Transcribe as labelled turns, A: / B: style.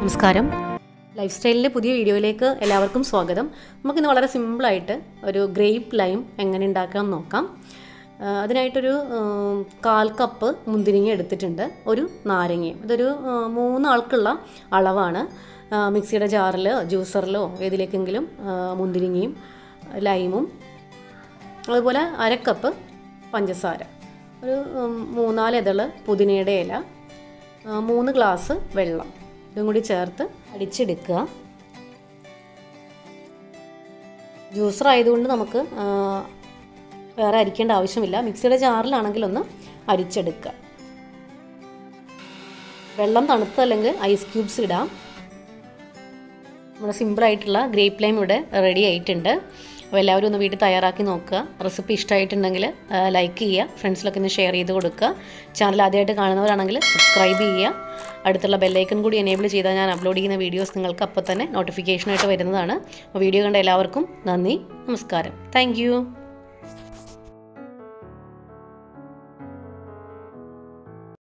A: നമസ്കാരം ലൈഫ് സ്റ്റൈലിൻ്റെ പുതിയ വീഡിയോയിലേക്ക് എല്ലാവർക്കും സ്വാഗതം നമുക്കിന്ന് വളരെ സിമ്പിളായിട്ട് ഒരു ഗ്രേപ്പ് ലൈം എങ്ങനെ ഉണ്ടാക്കാം എന്ന് നോക്കാം ആ, അതിനായിട്ടൊരു ഉം, കാൽ കപ്പ് മുന്തിരിങ്ങ എടുത്തിട്ടുണ്ട് ഒരു നാരങ്ങയും ഇതൊരു ആ, മൂന്നാൾക്കുള്ള അളവാണ് ആ, മിക്സിയുടെ ജാറിലോ ജ്യൂസറിലോ ഏതിലേക്കെങ്കിലും ആ, മുന്തിരിങ്ങയും ലൈമും അതുപോലെ അരക്കപ്പ് പഞ്ചസാര ഒരു ഉം, മൂന്നാല് ഇതള് പുതിനയുടെ ഇല ആ, മൂന്ന് ഗ്ലാസ് വെള്ളം ഇതും കൂടി ചേർത്ത് അടിച്ചെടുക്കുക ജ്യൂസർ ആയതുകൊണ്ട് നമുക്ക് ആ, വേറെ അരിക്കേണ്ട ആവശ്യമില്ല മിക്സിയുടെ ജാറിലാണെങ്കിൽ ഒന്ന് അരിച്ചെടുക്കുക വെള്ളം തണുത്തല്ലെങ്കിൽ ഐസ് ക്യൂബ്സ് ഇടാം നമ്മുടെ സിമ്പിളായിട്ടുള്ള ഗ്രേപ്പ് ലൈം ഇവിടെ റെഡി ആയിട്ടുണ്ട് അപ്പോൾ എല്ലാവരും ഒന്ന് വീട്ടിൽ തയ്യാറാക്കി നോക്കുക റെസിപ്പി ഇഷ്ടമായിട്ടുണ്ടെങ്കിൽ ലൈക്ക് ചെയ്യുക ഫ്രണ്ട്സിലൊക്കെ ഒന്ന് ഷെയർ ചെയ്ത് കൊടുക്കുക ചാനൽ ആദ്യമായിട്ട് കാണുന്നവരാണെങ്കിൽ സബ്സ്ക്രൈബ് ചെയ്യുക അടുത്തുള്ള ബെല്ലൈക്കൺ കൂടി എനേബിൾ ചെയ്താൽ ഞാൻ അപ്ലോഡ് ചെയ്യുന്ന വീഡിയോസ് നിങ്ങൾക്ക് അപ്പോൾ തന്നെ നോട്ടിഫിക്കേഷനായിട്ട് വരുന്നതാണ് അപ്പോൾ വീഡിയോ കണ്ട എല്ലാവർക്കും നന്ദി നമസ്കാരം താങ്ക്